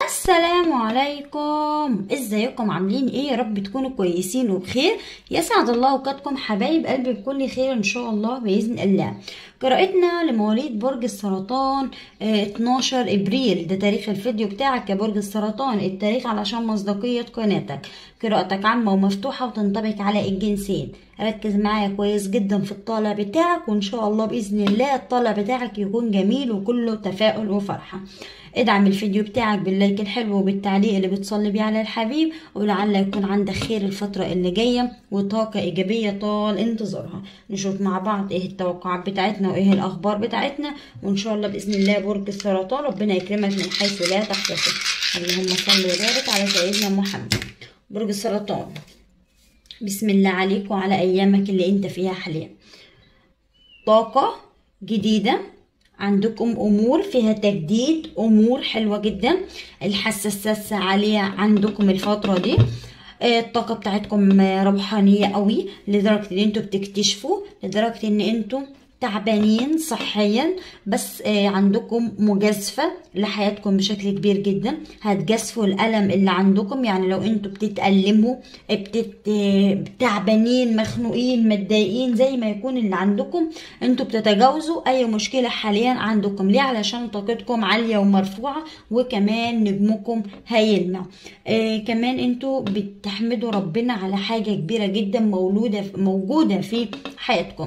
السلام عليكم ازيكم عاملين ايه يا رب تكونوا كويسين وبخير يسعد الله اوقاتكم حبايب قلبي بكل خير ان شاء الله باذن الله قراءتنا لمواليد برج السرطان آه، 12 ابريل ده تاريخ الفيديو بتاعك يا برج السرطان التاريخ علشان مصداقية قناتك قراءتك عامة ومفتوحة وتنطبق على الجنسين ركز معايا كويس جدا في الطالع بتاعك وان شاء الله باذن الله الطالع بتاعك يكون جميل وكله تفاؤل وفرحة ادعم الفيديو بتاعك باللايك الحلو وبالتعليق اللي بتصلي بيه على الحبيب ولعل يكون عندك خير الفترة اللي جاية وطاقة إيجابية طال انتظارها نشوف مع بعض ايه التوقعات بتاعتنا وايه الأخبار بتاعتنا وإن شاء الله بإذن الله برج السرطان ربنا يكرمك من حيث لا تحتسب اللهم صل وبارك على سيدنا محمد برج السرطان بسم الله عليك وعلى أيامك اللي انت فيها حاليا طاقة جديدة عندكم امور فيها تجديد امور حلوه جدا الحساسيه عاليه عندكم الفتره دي آه، الطاقه بتاعتكم آه، روحانيه قوي لدرجه ان انتوا بتكتشفوا لدرجه ان انتوا تعبانين صحيا بس آه، عندكم مجازفة لحياتكم بشكل كبير جدا هتجازفوا الألم اللي عندكم يعني لو انتوا بتتألموا بتت... آه، تعبانين مخنوقين متضايقين زي ما يكون اللي عندكم انتوا بتتجاوزوا أي مشكلة حاليا عندكم ليه علشان طاقتكم عالية ومرفوعة وكمان نجمكم هيلمع آه كمان انتوا بتحمدوا ربنا على حاجة كبيرة جدا مولودة موجودة في حياتكم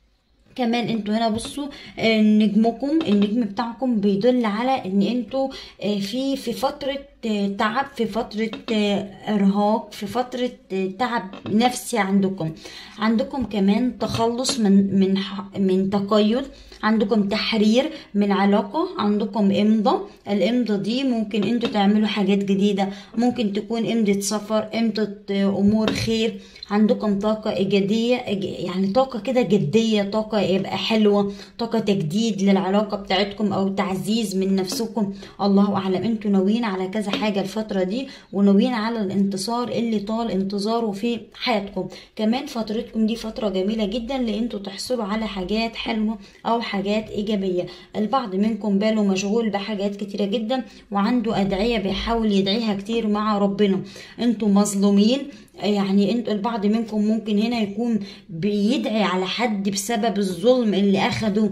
كمان انتوا هنا بصوا آه، نجمكم النجم بتاعكم بيدل على ان انتوا آه، في في فترة آه، تعب في فترة آه، ارهاق في فترة آه، تعب نفسي عندكم عندكم كمان تخلص من من ح- من تقيد عندكم تحرير من علاقة عندكم إمضة الإمضة دي ممكن انتوا تعملوا حاجات جديدة ممكن تكون إمضة سفر إمضة آه، أمور خير عندكم طاقة إيجابية إيج- يعني طاقة كده جدية طاقة يبقى حلوة طاقة تجديد للعلاقة بتاعتكم أو تعزيز من نفسكم الله أعلم انتوا ناويين على كذا حاجة الفترة دي وناويين على الانتصار اللي طال انتظاره في حياتكم كمان فترتكم دي فترة جميلة جدا لانتوا تحصلوا على حاجات حلوة أو حاجات إيجابية البعض منكم باله مشغول بحاجات كتيرة جدا وعنده أدعية بيحاول يدعيها كتير مع ربنا انتوا مظلومين يعني انتوا البعض منكم ممكن هنا يكون بيدعي على حد بسبب الظلم اللي اخده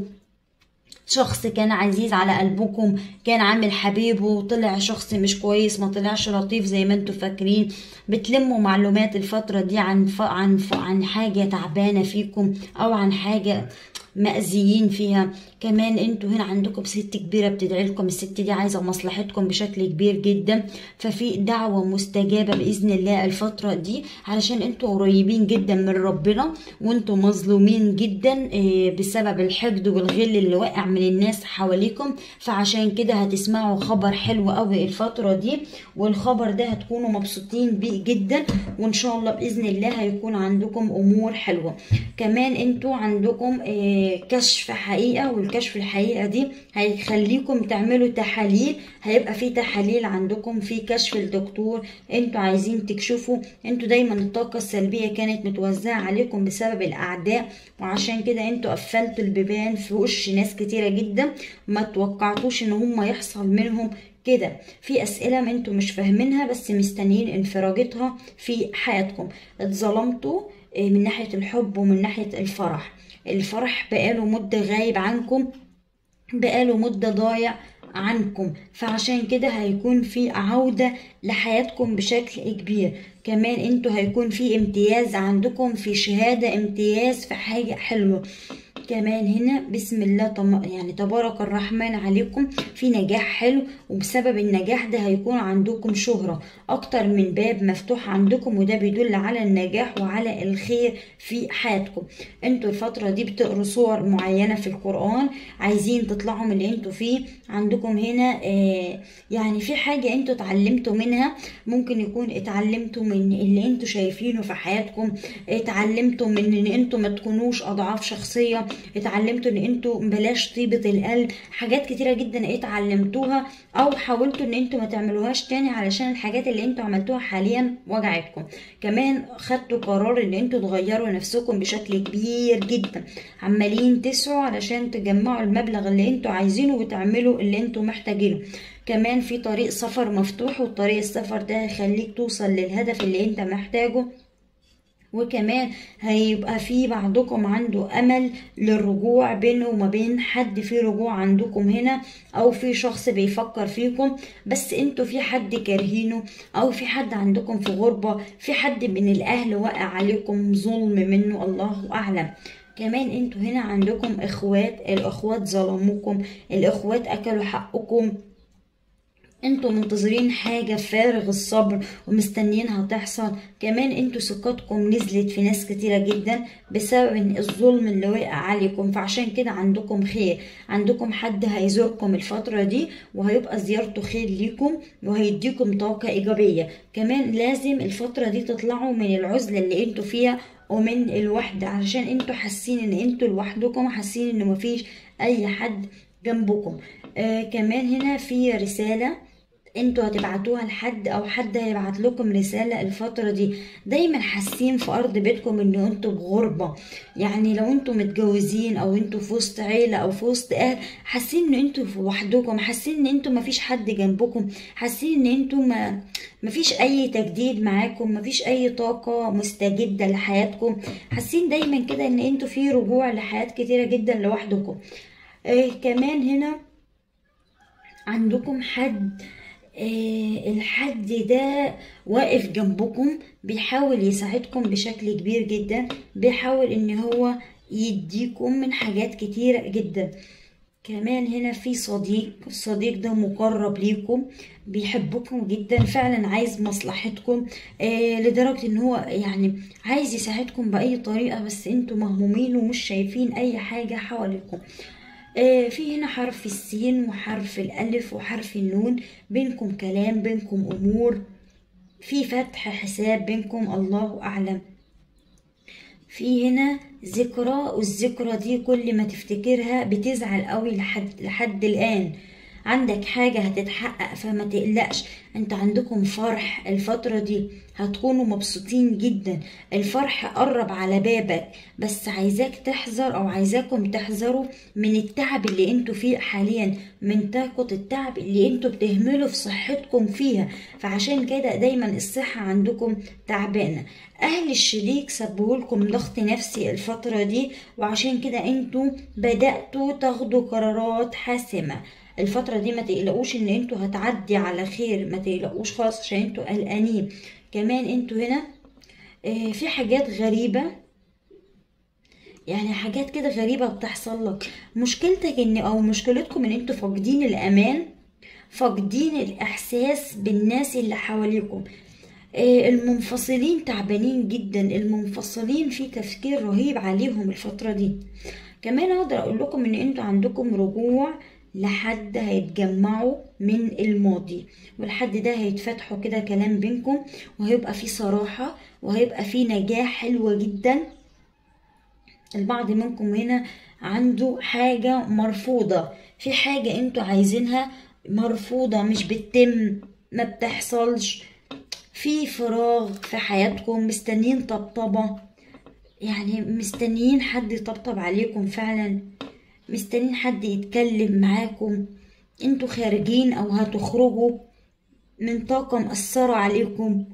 شخص كان عزيز على قلبكم كان عامل حبيبه وطلع شخص مش كويس ما طلعش لطيف زي ما انتوا فاكرين بتلموا معلومات الفترة دي عن ف... عن ف... عن حاجة تعبانة فيكم او عن حاجة مأذيين فيها كمان انتوا هنا عندكم ست كبيرة بتدعي لكم الست دي عايزة مصلحتكم بشكل كبير جدا ففي دعوة مستجابة بإذن الله الفترة دي علشان انتوا قريبين جدا من ربنا وانتوا مظلومين جدا آه، بسبب الحقد والغل اللي واقع من الناس حواليكم فعشان كده هتسمعوا خبر حلو قوي الفترة دي والخبر ده هتكونوا مبسوطين بيه جدا وان شاء الله بإذن الله هيكون عندكم امور حلوة كمان انتوا عندكم آه، كشف حقيقة والكشف الحقيقة دي هيخليكم تعملوا تحاليل هيبقى في تحاليل عندكم في كشف الدكتور انتوا عايزين تكشفوا انتوا دايما الطاقة السلبية كانت متوزعة عليكم بسبب الأعداء وعشان كده انتوا قفلتوا البيبان في وش ناس كتيرة جدا ما توقعتوش ان هم يحصل منهم كده في أسئلة ما انتوا مش فاهمينها بس مستنيين انفراجتها في حياتكم اتظلمتوا اه، من ناحية الحب ومن ناحية الفرح الفرح بقاله مدة غايب عنكم بقاله مدة ضايع عنكم فعشان كده هيكون في عودة لحياتكم بشكل كبير كمان انتوا هيكون في امتياز عندكم في شهادة امتياز في حاجة حلوة كمان هنا بسم الله طم... يعني تبارك الرحمن عليكم في نجاح حلو وبسبب النجاح ده هيكون عندكم شهرة اكتر من باب مفتوح عندكم وده بيدل على النجاح وعلى الخير في حياتكم انتوا الفترة دي بتقروا صور معينة في القرآن عايزين تطلعوا من اللي انتوا فيه عندكم هنا آه يعني في حاجة انتوا اتعلمتوا منها ممكن يكون اتعلمتوا من اللي انتوا شايفينه في حياتكم اتعلمتوا من ان انتوا ما تكونوش اضعاف شخصية اتعلمتوا ان انتوا بلاش طيبة القلب حاجات كتيرة جدا اتعلمتوها او حاولتوا ان انتوا ما تعملوهاش تاني علشان الحاجات اللي انتوا عملتوها حاليا وجعتكم كمان خدتوا قرار ان انتوا تغيروا نفسكم بشكل كبير جدا عمالين تسعوا علشان تجمعوا المبلغ اللي انتوا عايزينه وتعملوا اللي انتوا محتاجينه كمان في طريق سفر مفتوح وطريق السفر ده هيخليك توصل للهدف اللي انت محتاجه وكمان هيبقى في بعضكم عنده امل للرجوع بينه وما بين حد في رجوع عندكم هنا او في شخص بيفكر فيكم بس انتوا في حد كارهينه او في حد عندكم في غربة في حد من الاهل واقع عليكم ظلم منه الله اعلم كمان انتوا هنا عندكم اخوات الاخوات ظلموكم الاخوات اكلوا حقكم انتوا منتظرين حاجة فارغ الصبر ومستنيينها تحصل كمان انتوا ثقتكم نزلت في ناس كتيرة جدا بسبب ان الظلم اللي وقع عليكم فعشان كده عندكم خير عندكم حد هيزوركم الفترة دي وهيبقى زيارته خير ليكم وهيديكم طاقة ايجابية كمان لازم الفترة دي تطلعوا من العزلة اللي انتوا فيها ومن الوحدة علشان انتوا حاسين ان انتوا لوحدكم حاسين ان مفيش اي حد جنبكم آه كمان هنا في رسالة انتوا هتبعتوها لحد او حد هيبعت لكم رسالة الفترة دي دايما حاسين في ارض بيتكم ان انتوا بغربة يعني لو انتوا متجوزين او انتوا في وسط عيلة او في وسط اهل حاسين ان انتوا في وحدكم حاسين ان انتوا مفيش حد جنبكم حاسين ان انتوا ما مفيش اي تجديد معاكم مفيش اي طاقة مستجدة لحياتكم حاسين دايما كده ان انتوا في رجوع لحياة كتيرة جدا لوحدكم آه كمان هنا عندكم حد آه الحد ده واقف جنبكم بيحاول يساعدكم بشكل كبير جدا بيحاول ان هو يديكم من حاجات كتيرة جدا كمان هنا في صديق الصديق ده مقرب ليكم بيحبكم جدا فعلا عايز مصلحتكم آه لدرجة ان هو يعني عايز يساعدكم بأي طريقة بس انتوا مهمومين ومش شايفين اي حاجة حواليكم آه في هنا حرف السين وحرف الألف وحرف النون بينكم كلام بينكم أمور في فتح حساب بينكم الله أعلم في هنا ذكرى والذكرى دي كل ما تفتكرها بتزعل قوي لحد لحد الآن عندك حاجة هتتحقق فما تقلقش انت عندكم فرح الفترة دي هتكونوا مبسوطين جدا الفرح قرب على بابك بس عايزاك تحذر او عايزاكم تحذروا من التعب اللي انتوا فيه حاليا من طاقة التعب اللي انتوا بتهملوا في صحتكم فيها فعشان كده دايما الصحة عندكم تعبانة اهل الشريك سببوا لكم ضغط نفسي الفترة دي وعشان كده انتوا بدأتوا تاخدوا قرارات حاسمة الفترة دي ما تقلقوش ان انتوا هتعدي على خير ما تقلقوش خالص عشان انتوا قلقانين كمان انتوا هنا اه في حاجات غريبة يعني حاجات كده غريبة بتحصل لك مشكلتك ان او مشكلتكم ان انتوا فاقدين الامان فاقدين الاحساس بالناس اللي حواليكم اه المنفصلين تعبانين جدا المنفصلين في تفكير رهيب عليهم الفترة دي كمان اقدر اقول لكم ان انتوا عندكم رجوع لحد هيتجمعوا من الماضي والحد ده هيتفتحوا كده كلام بينكم وهيبقى فيه صراحة وهيبقى فيه نجاح حلوة جدا البعض منكم هنا عنده حاجة مرفوضة في حاجة انتوا عايزينها مرفوضة مش بتتم ما بتحصلش في فراغ في حياتكم مستنيين طبطبة يعني مستنيين حد يطبطب عليكم فعلا مستنين حد يتكلم معاكم انتوا خارجين او هتخرجوا من طاقة مأثرة عليكم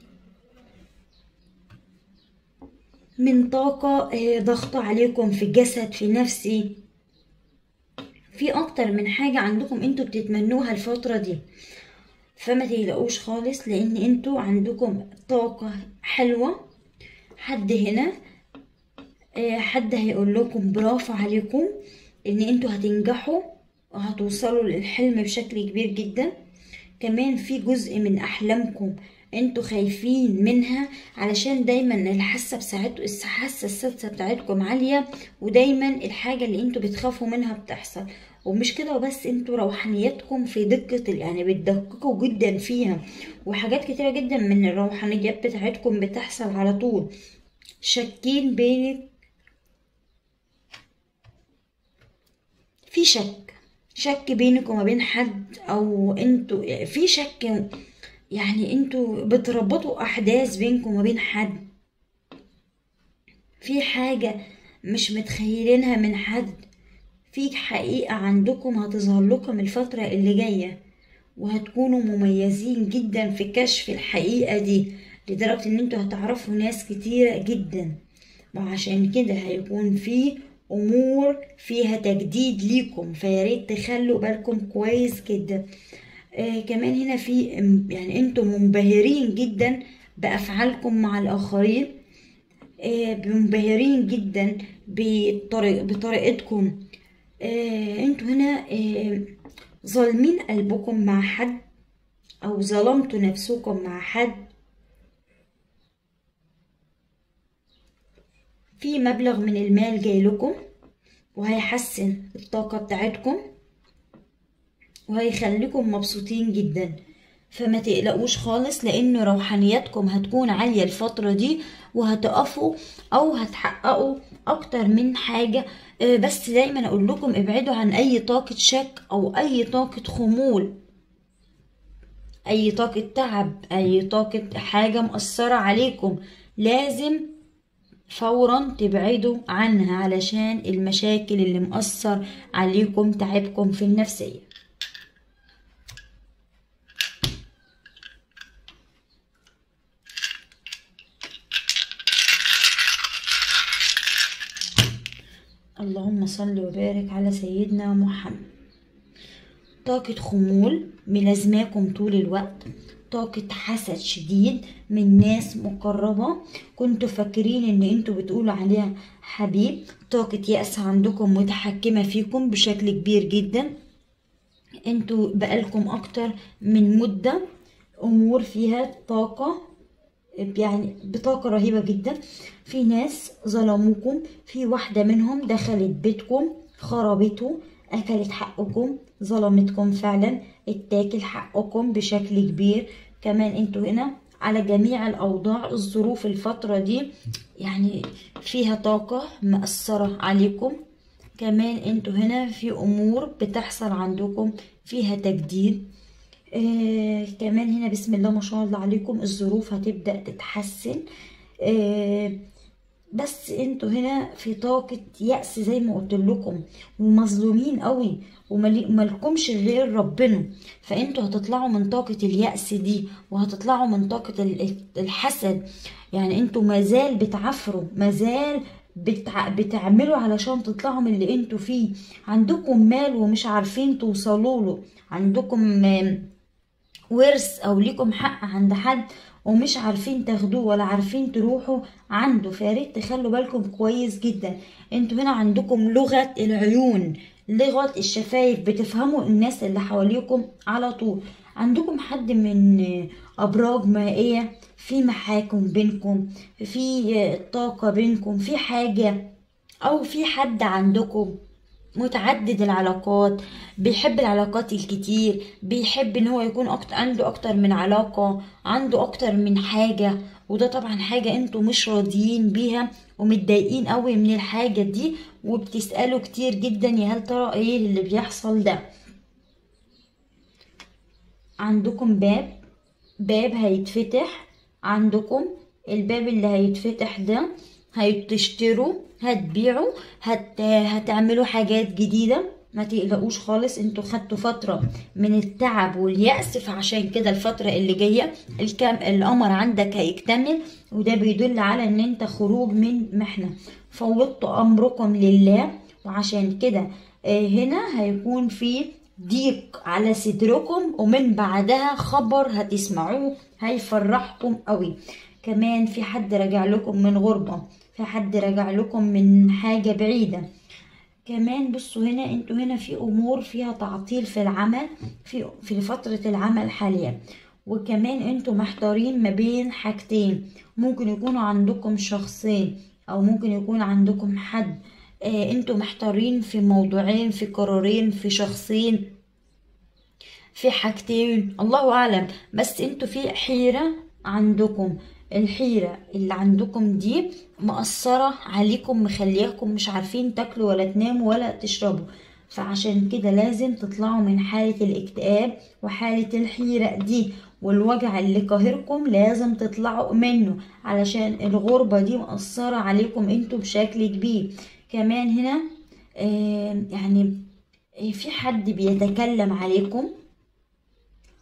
من طاقة ضغط عليكم في الجسد في نفسي في اكتر من حاجة عندكم انتوا بتتمنوها الفترة دي فما تقلقوش خالص لان انتوا عندكم طاقة حلوة حد هنا حد هيقول لكم برافو عليكم ان انتوا هتنجحوا وهتوصلوا للحلم بشكل كبير جدا كمان في جزء من احلامكم انتوا خايفين منها علشان دايما الحاسه بتاعتكم الحاسه السادسه بتاعتكم عاليه ودايما الحاجه اللي انتوا بتخافوا منها بتحصل ومش كده وبس انتوا روحانياتكم في دقة يعني بتدققوا جدا فيها وحاجات كتيرة جدا من الروحانيات بتاعتكم بتحصل على طول شاكين بينك في شك شك بينك وما بين حد او انتوا في شك يعني انتوا بتربطوا احداث بينكم وما بين حد في حاجة مش متخيلينها من حد في حقيقة عندكم هتظهر لكم الفترة اللي جاية وهتكونوا مميزين جدا في كشف الحقيقة دي لدرجة ان انتوا هتعرفوا ناس كتيرة جدا وعشان كده هيكون في امور فيها تجديد ليكم فياريت تخلوا بالكم كويس جدا آه كمان هنا في يعني انتم منبهرين جدا بافعالكم مع الاخرين آه منبهرين جدا بطريق بطريقتكم آه انتوا هنا آه ظالمين قلبكم مع حد او ظلمتوا نفسكم مع حد في مبلغ من المال جاي لكم وهيحسن الطاقة بتاعتكم وهيخليكم مبسوطين جدا فما تقلقوش خالص لان روحانياتكم هتكون عالية الفترة دي وهتقفوا او هتحققوا اكتر من حاجة بس دايما اقول لكم ابعدوا عن اي طاقة شك او اي طاقة خمول اي طاقة تعب اي طاقة حاجة مأثرة عليكم لازم فورا تبعدوا عنها علشان المشاكل اللي مأثر عليكم تعبكم في النفسية اللهم صل وبارك على سيدنا محمد طاقة خمول ملازماكم طول الوقت طاقة حسد شديد من ناس مقربة كنتوا فاكرين ان انتوا بتقولوا عليها حبيب طاقة يأس عندكم متحكمة فيكم بشكل كبير جدا انتوا بقالكم اكتر من مدة امور فيها طاقة يعني بطاقة رهيبة جدا في ناس ظلموكم في واحدة منهم دخلت بيتكم خربته أكلت حقكم ظلمتكم فعلا اتاكل حقكم بشكل كبير كمان انتوا هنا على جميع الأوضاع الظروف الفترة دي يعني فيها طاقة مأثرة عليكم كمان انتوا هنا في أمور بتحصل عندكم فيها تجديد آه كمان هنا بسم الله ما شاء الله عليكم الظروف هتبدأ تتحسن آه بس انتوا هنا في طاقة يأس زي ما قلت لكم ومظلومين قوي وملكمش غير ربنا فانتوا هتطلعوا من طاقة اليأس دي وهتطلعوا من طاقة الحسد يعني انتوا مازال بتعفروا مازال بتع... بتعملوا علشان تطلعوا من اللي انتوا فيه عندكم مال ومش عارفين توصلوا له عندكم ورث او ليكم حق عند حد ومش عارفين تاخدوه ولا عارفين تروحوا عنده فياريت تخلوا بالكم كويس جدا انتوا هنا عندكم لغة العيون لغة الشفايف بتفهموا الناس اللي حواليكم على طول عندكم حد من ابراج مائية في محاكم بينكم في طاقة بينكم في حاجة او في حد عندكم متعدد العلاقات بيحب العلاقات الكتير بيحب ان هو يكون أكتر عنده اكتر من علاقة عنده اكتر من حاجة وده طبعا حاجة انتوا مش راضيين بيها ومتضايقين قوي من الحاجة دي وبتسألوا كتير جدا يا هل ترى ايه اللي بيحصل ده عندكم باب باب هيتفتح عندكم الباب اللي هيتفتح ده هتشتروا هتبيعوا هت... هتعملوا حاجات جديدة ما تقلقوش خالص انتوا خدتوا فترة من التعب واليأس فعشان كده الفترة اللي جاية الكام القمر عندك هيكتمل وده بيدل على ان انت خروج من محنة فوضتوا امركم لله وعشان كده هنا هيكون في ضيق على صدركم ومن بعدها خبر هتسمعوه هيفرحكم قوي كمان في حد راجع لكم من غربة في حد راجع لكم من حاجة بعيدة كمان بصوا هنا انتوا هنا في امور فيها تعطيل في العمل في في فترة العمل حاليا وكمان انتوا محتارين ما بين حاجتين ممكن يكونوا عندكم شخصين او ممكن يكون عندكم حد اه انتوا محتارين في موضوعين في قرارين في شخصين في حاجتين الله اعلم بس انتوا في حيرة عندكم الحيرة اللي عندكم دي مأثرة عليكم مخلياكم مش عارفين تاكلوا ولا تناموا ولا تشربوا فعشان كده لازم تطلعوا من حالة الاكتئاب وحالة الحيرة دي والوجع اللي قاهركم لازم تطلعوا منه علشان الغربة دي مأثرة عليكم انتوا بشكل كبير كمان هنا آه يعني في حد بيتكلم عليكم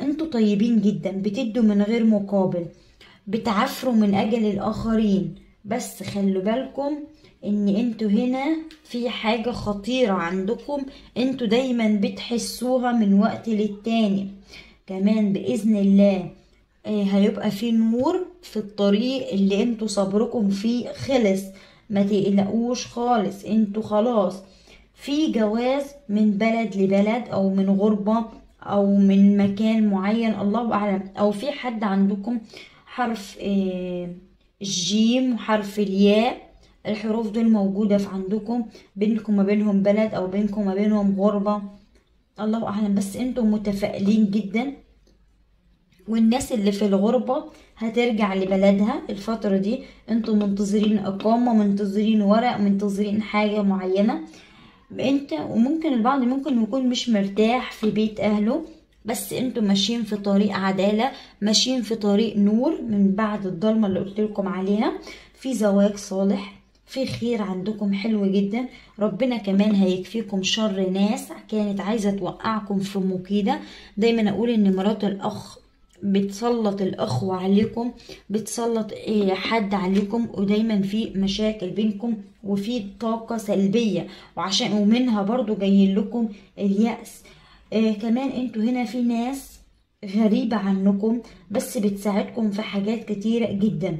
انتوا طيبين جدا بتدوا من غير مقابل بتعفروا من اجل الاخرين بس خلوا بالكم ان انتوا هنا في حاجة خطيرة عندكم انتوا دايما بتحسوها من وقت للتاني كمان بإذن الله آه، هيبقى في نور في الطريق اللي انتوا صبركم فيه خلص ما تقلقوش خالص انتوا خلاص في جواز من بلد لبلد او من غربة او من مكان معين الله اعلم او في حد عندكم حرف آه، الجيم وحرف الياء الحروف دول موجودة في عندكم بينكم ما بينهم بلد او بينكم ما بينهم غربة الله اعلم بس انتم متفائلين جدا والناس اللي في الغربة هترجع لبلدها الفترة دي انتوا منتظرين اقامة منتظرين ورق منتظرين حاجة معينة انت وممكن البعض ممكن يكون مش مرتاح في بيت اهله بس انتوا ماشيين في طريق عدالة ماشيين في طريق نور من بعد الضلمة اللي قلت لكم عليها في زواج صالح في خير عندكم حلو جدا ربنا كمان هيكفيكم شر ناس كانت عايزة توقعكم في مكيدة دايما اقول ان مرات الاخ بتسلط الاخوة عليكم بتسلط إيه، حد عليكم ودايما في مشاكل بينكم وفي طاقة سلبية وعشان ومنها برضو جاي لكم اليأس إيه كمان انتوا هنا في ناس غريبة عنكم بس بتساعدكم في حاجات كتيرة جدا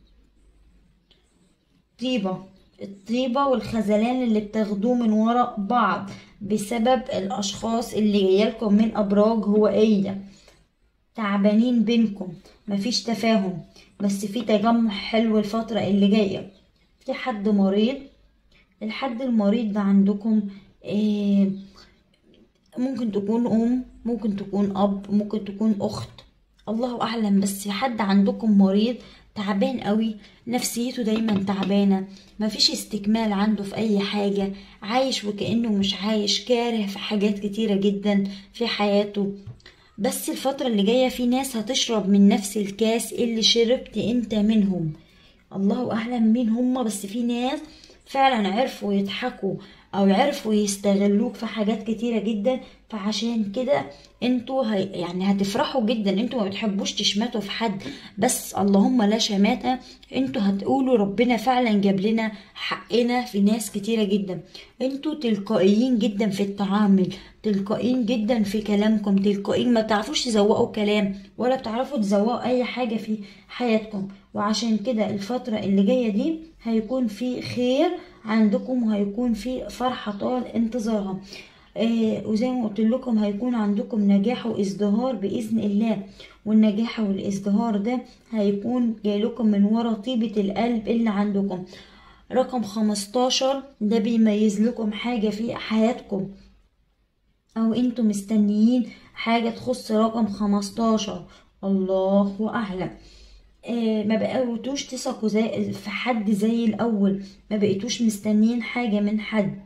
طيبة الطيبة والخذلان اللي بتاخدوه من وراء بعض بسبب الأشخاص اللي جايلكم من أبراج هوائية تعبانين بينكم مفيش تفاهم بس في تجمع حلو الفترة اللي جاية في حد مريض الحد المريض ده عندكم إيه ممكن تكون أم ممكن تكون أب ممكن تكون أخت الله أعلم بس في حد عندكم مريض تعبان قوي نفسيته دايما تعبانة مفيش استكمال عنده في أي حاجة عايش وكأنه مش عايش كاره في حاجات كتيرة جدا في حياته بس الفترة اللي جاية في ناس هتشرب من نفس الكاس اللي شربت انت منهم الله اعلم مين هما بس في ناس فعلا عرفوا يضحكوا او عرفوا يستغلوك في حاجات كتيرة جدا فعشان كده انتوا هي يعني هتفرحوا جدا انتوا ما بتحبوش تشمتوا في حد بس اللهم لا شماتة انتوا هتقولوا ربنا فعلا جاب لنا حقنا في ناس كتيرة جدا انتوا تلقائيين جدا في التعامل تلقائيين جدا في كلامكم تلقائيين ما بتعرفوش تزوقوا كلام ولا بتعرفوا تزوقوا اي حاجة في حياتكم وعشان كده الفترة اللي جاية دي هيكون في خير عندكم وهيكون في فرحة طال انتظارها آه وزي ما قلت لكم هيكون عندكم نجاح وازدهار بإذن الله والنجاح والازدهار ده هيكون جايلكم من ورا طيبة القلب اللي عندكم رقم 15 ده بيميز لكم حاجة في حياتكم او انتم مستنيين حاجة تخص رقم 15 الله اعلم آه، ما بقيتوش تثقوا زي في حد زي الاول ما بقيتوش مستنيين حاجه من حد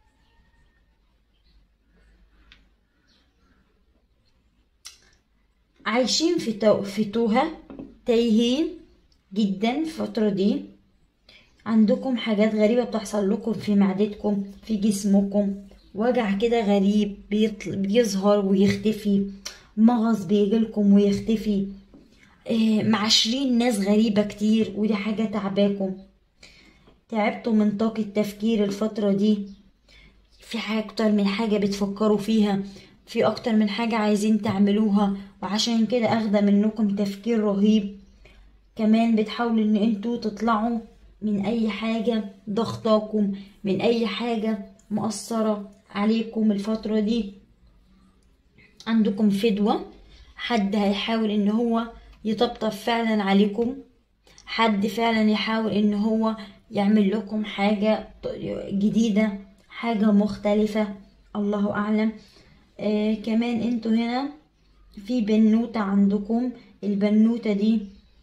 عايشين في تو... في توهه تايهين جدا الفتره دي عندكم حاجات غريبه بتحصل لكم في معدتكم في جسمكم وجع كده غريب بيطل... بيظهر ويختفي مغص بيجيلكم ويختفي إيه، معاشرين ناس غريبة كتير ودي حاجة تعباكم تعبتوا من طاقة تفكير الفترة دي في حاجة أكتر من حاجة بتفكروا فيها في أكتر من حاجة عايزين تعملوها وعشان كده أخدة منكم تفكير رهيب كمان بتحاولوا ان انتوا تطلعوا من اي حاجة ضغطاكم من اي حاجة مؤثرة عليكم الفترة دي عندكم فدوة حد هيحاول ان هو يطبطب فعلا عليكم حد فعلا يحاول ان هو يعمل لكم حاجة جديدة حاجة مختلفة الله اعلم آه كمان انتوا هنا في بنوتة عندكم البنوتة دي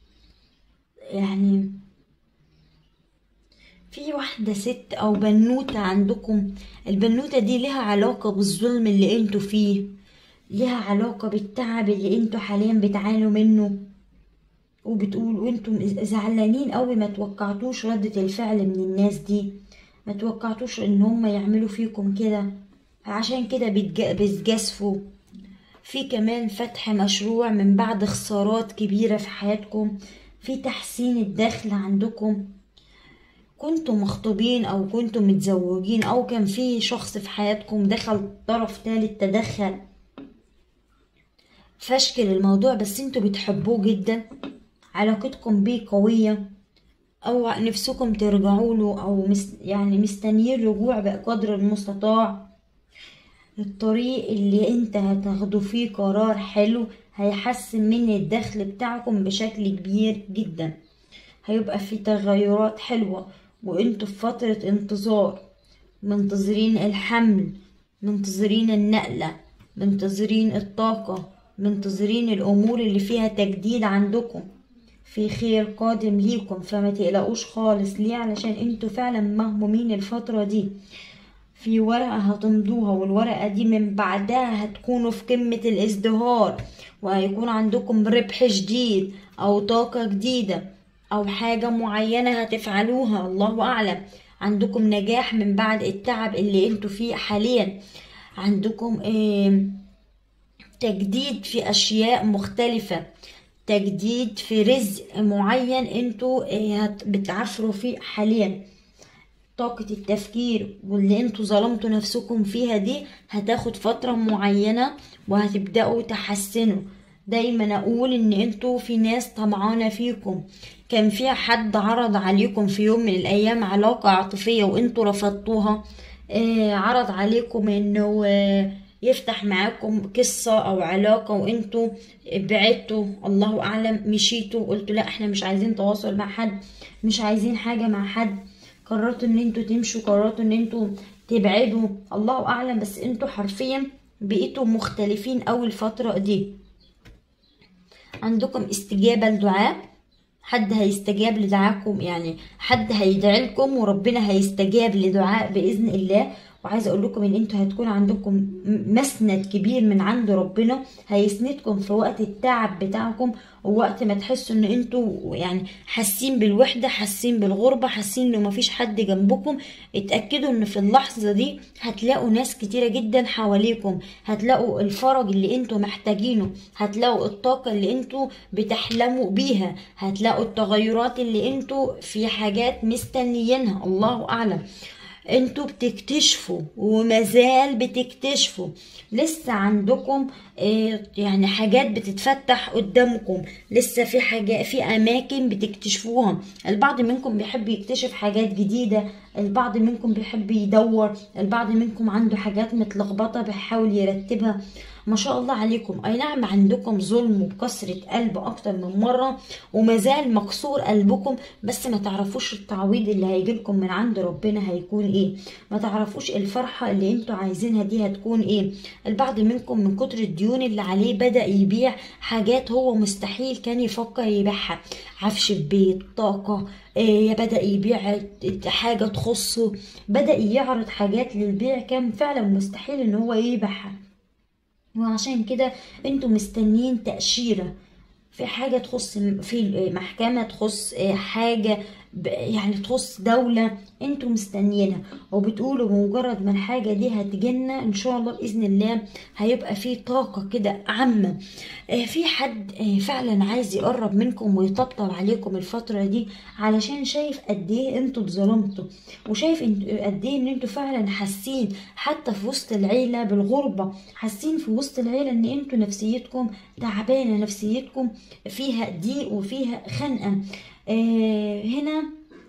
يعني في واحدة ست او بنوتة عندكم البنوتة دي لها علاقة بالظلم اللي انتوا فيه لها علاقة بالتعب اللي انتوا حاليا بتعانوا منه وبتقول وانتم زعلانين قوي ما توقعتوش ردة الفعل من الناس دي ما توقعتوش ان هم يعملوا فيكم كده عشان كده بتجاسفوا في كمان فتح مشروع من بعد خسارات كبيرة في حياتكم في تحسين الدخل عندكم كنتوا مخطوبين او كنتوا متزوجين او كان في شخص في حياتكم دخل طرف ثالث تدخل فشكل الموضوع بس انتوا بتحبوه جدا علاقتكم بيه قوية او نفسكم ترجعوا له او مس يعني مستنيين رجوع بقدر المستطاع الطريق اللي انت هتاخده فيه قرار حلو هيحسن من الدخل بتاعكم بشكل كبير جدا هيبقى في تغيرات حلوة وانتوا في فترة انتظار منتظرين الحمل منتظرين النقلة منتظرين الطاقة منتظرين الامور اللي فيها تجديد عندكم في خير قادم ليكم فما تقلقوش خالص ليه علشان انتوا فعلا مهمومين الفترة دي في ورقة هتمضوها والورقة دي من بعدها هتكونوا في قمة الازدهار وهيكون عندكم ربح جديد أو طاقة جديدة أو حاجة معينة هتفعلوها الله أعلم عندكم نجاح من بعد التعب اللي انتوا فيه حاليا عندكم اه تجديد في أشياء مختلفة تجديد في رزق معين انتوا اه بتعافروا فيه حاليا طاقة التفكير واللي انتوا ظلمتوا نفسكم فيها دي هتاخد فترة معينة وهتبدأوا تحسنوا دايما اقول ان انتوا في ناس طمعانة فيكم كان في حد عرض عليكم في يوم من الايام علاقة عاطفية وانتوا رفضتوها آه عرض عليكم انه آه يفتح معاكم قصة او علاقة وانتوا بعدتوا الله اعلم مشيتوا قلتوا لا احنا مش عايزين تواصل مع حد مش عايزين حاجة مع حد قررتوا ان انتوا تمشوا قررتوا ان انتوا تبعدوا الله اعلم بس انتوا حرفيا بقيتوا مختلفين اوي الفترة دي عندكم استجابة لدعاء حد هيستجاب لدعاكم يعني حد هيدعي لكم وربنا هيستجاب لدعاء باذن الله وعايزه اقول لكم ان انتوا هتكون عندكم مسند كبير من عند ربنا هيسندكم في وقت التعب بتاعكم ووقت ما تحسوا ان انتوا يعني حاسين بالوحده حاسين بالغربه حاسين ان مفيش حد جنبكم اتاكدوا ان في اللحظه دي هتلاقوا ناس كتيره جدا حواليكم هتلاقوا الفرج اللي انتوا محتاجينه هتلاقوا الطاقه اللي انتوا بتحلموا بيها هتلاقوا التغيرات اللي انتوا في حاجات مستنيينها الله اعلم انتوا بتكتشفوا ومازال بتكتشفوا لسه عندكم اه يعني حاجات بتتفتح قدامكم لسه في حاجة في اماكن بتكتشفوها البعض منكم بيحب يكتشف حاجات جديدة البعض منكم بيحب يدور البعض منكم عنده حاجات متلخبطة بيحاول يرتبها ما شاء الله عليكم اي نعم عندكم ظلم وكسرة قلب اكتر من مرة ومازال مكسور قلبكم بس ما تعرفوش التعويض اللي هيجيلكم من عند ربنا هيكون ايه ما تعرفوش الفرحة اللي انتوا عايزينها دي هتكون ايه البعض منكم من كتر الديون اللي عليه بدأ يبيع حاجات هو مستحيل كان يفكر يبيعها عفش البيت طاقة إيه بدأ يبيع حاجة تخصه بدأ يعرض حاجات للبيع كان فعلا مستحيل ان هو يبيعها وعشان كده انتوا مستنيين تأشيرة في حاجة تخص في محكمة تخص حاجة يعني تخص دولة انتوا مستنيينها وبتقولوا بمجرد ما الحاجة دي هتجينا ان شاء الله بإذن الله هيبقى في طاقة كده عامة في حد فعلا عايز يقرب منكم ويطبطب عليكم الفترة دي علشان شايف قد ايه انتوا اتظلمتوا وشايف قد ايه ان انتوا فعلا حاسين حتى في وسط العيلة بالغربة حاسين في وسط العيلة ان انتوا نفسيتكم تعبانة نفسيتكم فيها ضيق وفيها خنقة آه هنا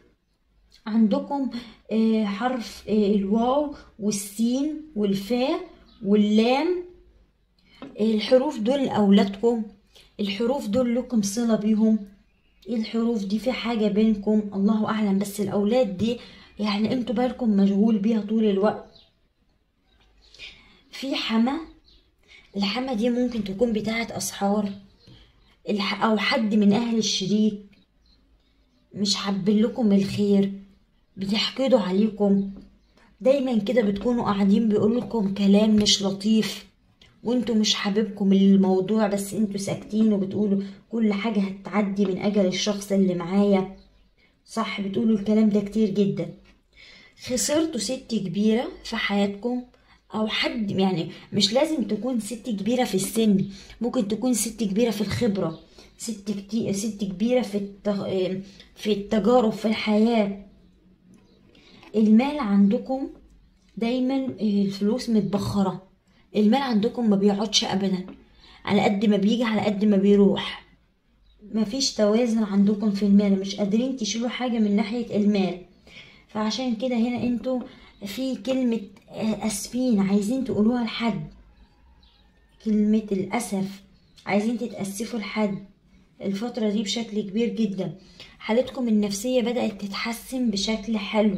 عندكم آه حرف آه الواو والسين والفاء واللام الحروف دول لأولادكم الحروف دول لكم صلة بيهم الحروف دي في حاجة بينكم الله أعلم بس الأولاد دي يعني انتوا بالكم مشغول بيها طول الوقت في حما الحما دي ممكن تكون بتاعت أسحار أو حد من أهل الشريك مش حابين لكم الخير بيحقدوا عليكم دايما كده بتكونوا قاعدين بيقول لكم كلام مش لطيف وانتوا مش حاببكم الموضوع بس انتوا ساكتين وبتقولوا كل حاجة هتعدي من اجل الشخص اللي معايا صح بتقولوا الكلام ده كتير جدا خسرتوا ست كبيرة في حياتكم او حد يعني مش لازم تكون ست كبيرة في السن ممكن تكون ست كبيرة في الخبرة ست كتير ست كبيرة في التغ... في التجارب في الحياة المال عندكم دايما الفلوس متبخرة المال عندكم ما بيقعدش ابدا على قد ما بيجي على قد ما بيروح مفيش توازن عندكم في المال مش قادرين تشيلوا حاجة من ناحية المال فعشان كده هنا انتوا في كلمة اسفين عايزين تقولوها لحد كلمة الأسف عايزين تتأسفوا لحد الفترة دي بشكل كبير جدا حالتكم النفسية بدأت تتحسن بشكل حلو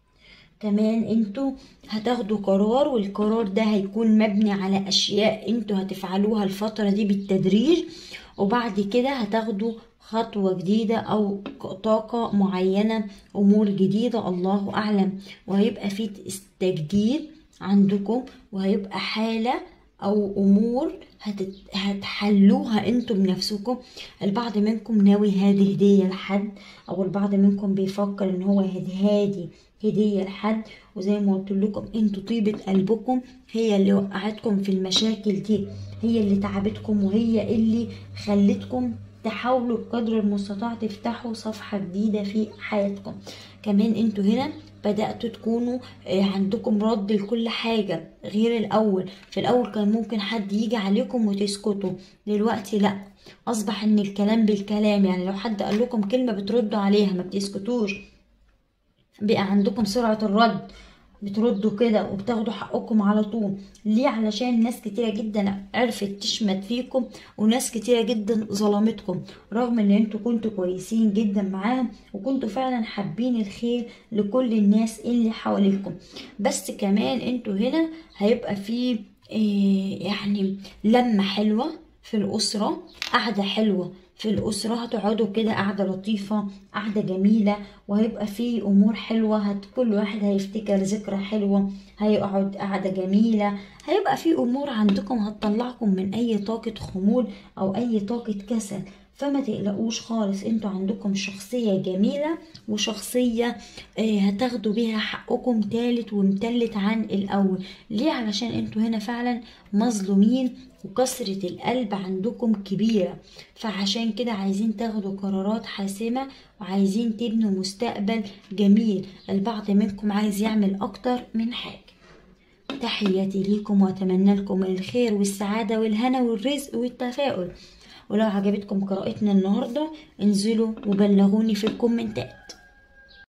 كمان انتوا هتاخدوا قرار والقرار ده هيكون مبني على اشياء انتوا هتفعلوها الفترة دي بالتدريج وبعد كده هتاخدوا خطوة جديدة او طاقة معينة امور جديدة الله اعلم وهيبقى في تجديد عندكم وهيبقى حالة او امور هتت... هتحلوها انتم بنفسكم البعض منكم ناوي هادي هدية لحد او البعض منكم بيفكر ان هو هادي هدية لحد وزي ما قلت لكم انتوا طيبة قلبكم هي اللي وقعتكم في المشاكل دي هي اللي تعبتكم وهي اللي خلتكم تحاولوا بقدر المستطاع تفتحوا صفحة جديدة في حياتكم كمان انتوا هنا بدأتوا تكونوا عندكم رد لكل حاجة غير الأول في الأول كان ممكن حد يجي عليكم وتسكتوا دلوقتي لأ أصبح إن الكلام بالكلام يعني لو حد قال لكم كلمة بتردوا عليها ما بتسكتوش بقى عندكم سرعة الرد بتردوا كده وبتاخدوا حقكم على طول ليه علشان ناس كتيرة جدا عرفت تشمت فيكم وناس كتيرة جدا ظلمتكم رغم ان انتوا كنتوا كويسين جدا معاهم وكنتوا فعلا حابين الخير لكل الناس اللي حواليكم بس كمان انتوا هنا هيبقى في إيه يعني لمة حلوة في الأسرة قعدة حلوة في الأسرة هتقعدوا كده قعدة لطيفة قعدة جميلة وهيبقى في أمور حلوة هت كل واحد هيفتكر ذكرى حلوة هيقعد قعدة جميلة هيبقى في أمور عندكم هتطلعكم من أي طاقة خمول أو أي طاقة كسل فما تقلقوش خالص انتوا عندكم شخصية جميلة وشخصية اه هتاخدوا بيها حقكم تالت ومتلت عن الأول ليه علشان انتوا هنا فعلا مظلومين وكسرة القلب عندكم كبيرة فعشان كده عايزين تاخدوا قرارات حاسمة وعايزين تبنوا مستقبل جميل البعض منكم عايز يعمل أكتر من حاجة تحياتي ليكم وأتمنى لكم الخير والسعادة والهنا والرزق والتفاؤل ولو عجبتكم قراءتنا النهاردة انزلوا وبلغوني في الكومنتات